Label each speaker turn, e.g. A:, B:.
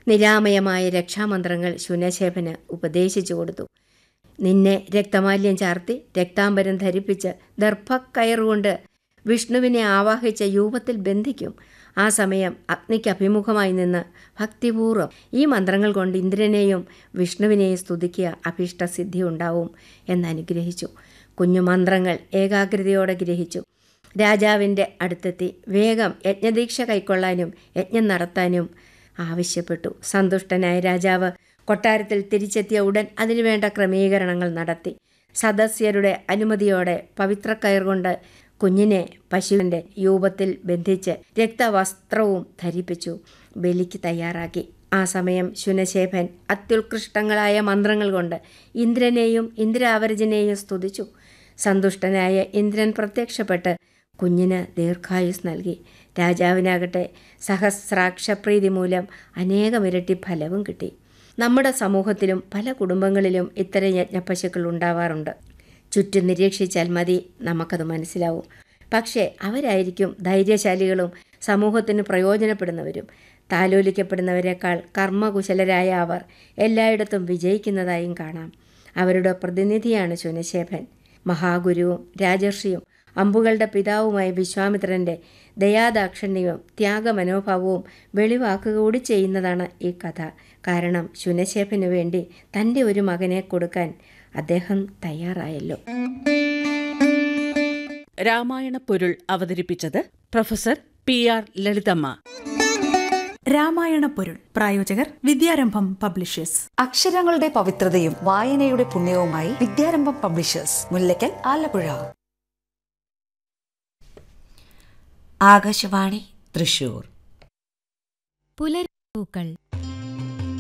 A: നിരാമയമായ രക്ഷാമന്ത്രങ്ങൾ ശുനശേഖന് ഉപദേശിച്ചു കൊടുത്തു നിന്നെ രക്തമാല്യം ചാർത്തി രക്താംബരം ധരിപ്പിച്ച് ദർഭക്കയറുകൊണ്ട് വിഷ്ണുവിനെ ആവാഹിച്ച യൂപത്തിൽ ബന്ധിക്കും ആ സമയം അഗ്നിക്ക് അഭിമുഖമായി നിന്ന് ഭക്തിപൂർവ്വം ഈ മന്ത്രങ്ങൾ കൊണ്ട് ഇന്ദ്രനെയും വിഷ്ണുവിനെയും സ്തുതിക്കുക അഭീഷ്ടസിദ്ധി ഉണ്ടാവും എന്നനുഗ്രഹിച്ചു കുഞ്ഞു മന്ത്രങ്ങൾ ഏകാഗ്രതയോടെ ഗ്രഹിച്ചു രാജാവിൻ്റെ അടുത്തെത്തി വേഗം യജ്ഞദീക്ഷ കൈക്കൊള്ളാനും യജ്ഞം നടത്താനും ആവശ്യപ്പെട്ടു സന്തുഷ്ടനായ രാജാവ് കൊട്ടാരത്തിൽ തിരിച്ചെത്തിയ ഉടൻ അതിനുവേണ്ട ക്രമീകരണങ്ങൾ നടത്തി സദസ്യരുടെ അനുമതിയോടെ പവിത്രക്കയർ കൊണ്ട് കുഞ്ഞിനെ പശുവിൻ്റെ രൂപത്തിൽ ബന്ധിച്ച് രക്തവസ്ത്രവും ധരിപ്പിച്ചു ബലിക്ക് തയ്യാറാക്കി ആ സമയം ശുനശേഖൻ അത്യുത്കൃഷ്ടങ്ങളായ മന്ത്രങ്ങൾ കൊണ്ട് ഇന്ദ്രനെയും ഇന്ദ്രാവരജനെയും സ്തുതിച്ചു സന്തുഷ്ടനായ ഇന്ദ്രൻ പ്രത്യക്ഷപ്പെട്ട് കുഞ്ഞിന് ദീർഘായുസ് നൽകി രാജാവിനാകട്ടെ സഹസ്രാക്ഷപ്രീതി മൂലം അനേകമിരട്ടി ഫലവും കിട്ടി നമ്മുടെ സമൂഹത്തിലും പല കുടുംബങ്ങളിലും ഇത്തരം യജ്ഞപ്പശുക്കൾ ഉണ്ടാവാറുണ്ട് ചുറ്റും നിരീക്ഷിച്ചാൽ മതി നമുക്കത് മനസ്സിലാവും പക്ഷേ അവരായിരിക്കും ധൈര്യശാലികളും സമൂഹത്തിന് പ്രയോജനപ്പെടുന്നവരും താലോലിക്കപ്പെടുന്നവരെക്കാൾ കർമ്മകുശലരായ അവർ എല്ലായിടത്തും വിജയിക്കുന്നതായും കാണാം അവരുടെ പ്രതിനിധിയാണ് ശുനശേഖൻ മഹാഗുരുവും രാജർഷിയും അമ്പുകളുടെ പിതാവുമായ വിശ്വാമിത്രൻ്റെ ദയാദാക്ഷിണ്യവും ത്യാഗമനോഭാവവും വെളിവാക്കുക കൂടി ചെയ്യുന്നതാണ് ഈ കഥ കാരണം ശുനശേഖന് വേണ്ടി തൻ്റെ ഒരു മകനെ കൊടുക്കാൻ അദ്ദേഹം തയ്യാറായല്ലോ
B: രാമായണ പൊരുൾ അവതരിപ്പിച്ചത് professor P R Lalithamma
C: Ramayana പൊരുൾ പ്രായോജകർ വിദ്യാരംഭം പബ്ലിഷേഴ്സ്
D: അക്ഷരങ്ങളുടെ പവിത്രതയും വായനയുടെ പുണ്യവുമായി വിദ്യാരംഭം പബ്ലിഷേഴ്സ് മുല്ലയ്ക്കൽ ആലപ്പുഴ
E: ആകാശവാണി തൃശൂർ
F: പുലർപ്പൂക്കൾ